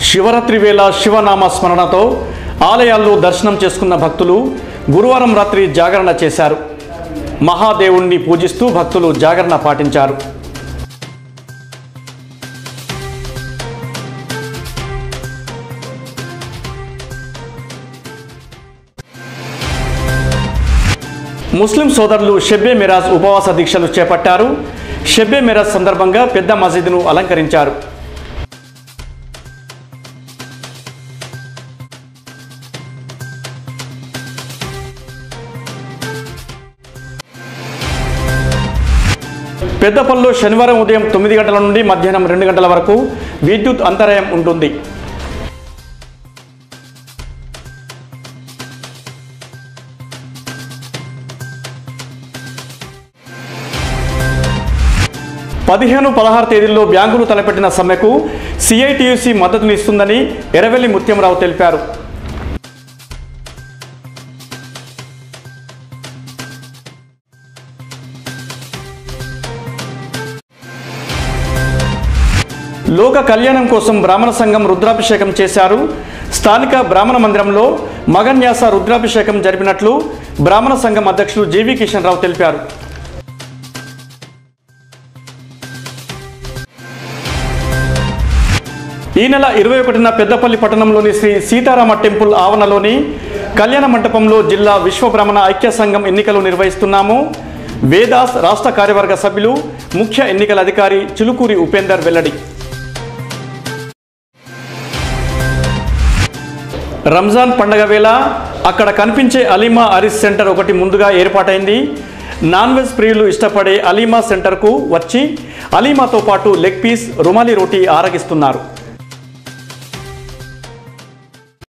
శివరాత్రి వేళ శివనామ స్మరణతో ఆలయాల్లో దర్శనం చేసుకున్న భక్తులు గురువారం రాత్రి జాగరణ చేశారు మహాదేవుణ్ణి పూజిస్తూ భక్తులు జాగరణ పాటించారు ముస్లిం సోదరులు షెబ్బే మిరాజ్ ఉపవాస దీక్షలు చేపట్టారు షెబ్బే మిరాజ్ సందర్భంగా పెద్ద మసీదును అలంకరించారు పెద్దపల్లిలో శనివారం ఉదయం తొమ్మిది గంటల నుండి మధ్యాహ్నం రెండు గంటల వరకు విద్యుత్ అంతరాయం ఉంటుంది పదిహేను పదహారు తేదీల్లో బ్యాంకులు తలపెట్టిన సమ్మెకు సిఐటియుసి మద్దతునిస్తుందని ఎర్రవెల్లి ముత్యంరావు తెలిపారు లోక కళ్యాణం కోసం బ్రాహ్మణ సంఘం రుద్రాభిషేకం చేశారు స్థానిక బ్రాహ్మణ మందిరంలో మగన్యాస రుద్రాభిషేకం జరిపినట్లు బ్రాహ్మణ సంఘం అధ్యక్షులు జీవి కిషన్ రావు తెలిపారు ఈ నెల ఇరవై ఒకటిన పెద్దపల్లి పట్టణంలోని శ్రీ సీతారామ టెంపుల్ ఆవరణలోని కళ్యాణ మంటపంలో జిల్లా విశ్వ బ్రాహ్మణ ఐక్య సంఘం ఎన్నికలు నిర్వహిస్తున్నాము వేదాస్ రాష్ట్ర కార్యవర్గ సభ్యులు ముఖ్య ఎన్నికల అధికారి చిలుకూరి ఉపేందర్ వెల్లడి రంజాన్ పండగ వేళ అక్కడ కనిపించే అలీమా అరిస్ సెంటర్ ఒకటి ముందుగా ఏర్పాటైంది నాన్ వెజ్ ప్రియులు ఇష్టపడే అలీమా సెంటర్కు వచ్చి అలీమాతో పాటు లెగ్ పీస్ రుమాలి రోటీ ఆరగిస్తున్నారు